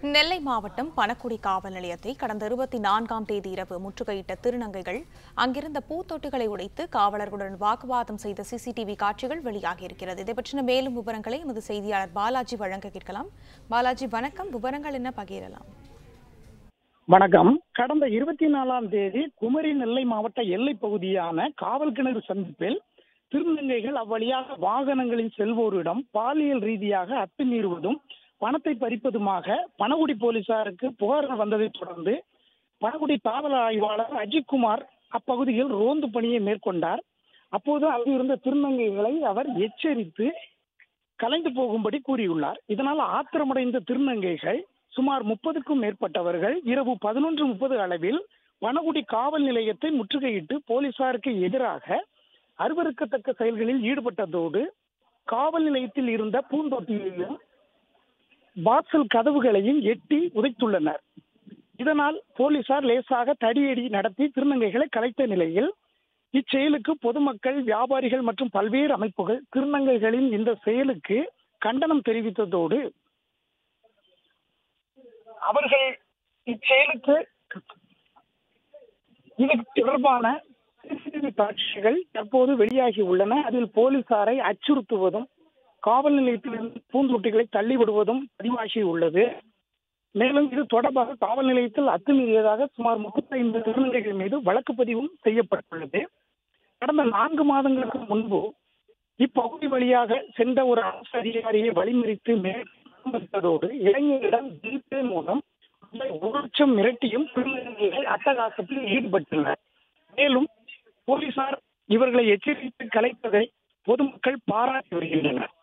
நெல்லை மாவட்டம் பணக்குடி காவல் நிலையத்தை கடந்த இருபத்தி நான்காம் தேதி இரவு முற்றுகையிட்ட திருநங்கைகள் அங்கிருந்த பூத்தொட்டிகளை உடைத்து காவலர்களுடன் வாக்குவாதம் செய்த சிசிடிவி காட்சிகள் வெளியாகியிருக்கிறது இதை பற்றின மேலும் விவரங்களை எமது செய்தியாளர் பாலாஜி வழங்க கேட்கலாம் பாலாஜி வணக்கம் விவரங்கள் என்ன பகிரலாம் வணக்கம் கடந்த இருபத்தி நாலாம் தேதி குமரி நெல்லை மாவட்ட எல்லை பகுதியான காவல் கிணறு சந்திப்பில் திருநங்கைகள் அவ்வழியாக வாகனங்களில் செல்வோரிடம் பாலியல் ரீதியாக அத்துமீறுவதும் பணத்தை பறிப்பதுமாக பணகுடி போலீசாருக்கு புகார்கள் வந்ததைத் தொடர்ந்து பணகுடி காவல் ஆய்வாளர் அஜித்குமார் அப்பகுதியில் ரோந்து பணியை மேற்கொண்டார் அப்போது அங்கு இருந்த திருநங்கைகளை அவர் எச்சரித்து கலைந்து போகும்படி கூறியுள்ளார் இதனால் ஆத்திரமடைந்த திருநங்கைகள் சுமார் முப்பதுக்கும் மேற்பட்டவர்கள் இரவு பதினொன்று முப்பது அளவில் வனகுடி காவல் நிலையத்தை முற்றுகையிட்டு போலீசாருக்கு எதிராக அருவருக்கத்தக்க செயல்களில் ஈடுபட்டதோடு காவல் நிலையத்தில் இருந்த பூந்தொட்டியையும் வாசல் கதவுகளையும் எட்டி உதைத்துள்ளனர் இதனால் போலீசார் லேசாக தடியடி நடத்தி திருநங்கைகளை கலைத்த நிலையில் இச்செயலுக்கு பொதுமக்கள் வியாபாரிகள் மற்றும் பல்வேறு அமைப்புகள் திருநங்கைகளின் இந்த செயலுக்கு கண்டனம் தெரிவித்ததோடு அவர்கள் இச்செயலுக்கு இது தொடர்பான சிசிடிவி காட்சிகள் தற்போது வெளியாகி உள்ளன அதில் போலீசாரை அச்சுறுத்துவதும் காவல் நிலையத்திலிருந்து பூந்தொட்டிகளை தள்ளிவிடுவதும் பதிவாகி உள்ளது மேலும் இது தொடர்பாக காவல் நிலையத்தில் அத்துமீறியதாக சுமார் முப்பத்தைந்து திருநங்கைகள் மீது வழக்கு பதிவும் செய்யப்பட்டுள்ளது கடந்த நான்கு மாதங்களுக்கு முன்பு இப்பகுதி வழியாக சென்ற ஒரு அரசு அதிகாரியை வழிமறித்து மேற்கொண்டதோடு இளைஞர்களிடம் ஜிபே மூலம் ஒரு லட்சம் மிரட்டியும் திருநங்கைகள் அட்டகாசத்தில் ஈடுபட்டுள்ளனர் மேலும் போலீசார் இவர்களை எச்சரித்து கலைப்பதை பொதுமக்கள் பாராட்டி வருகின்றனர்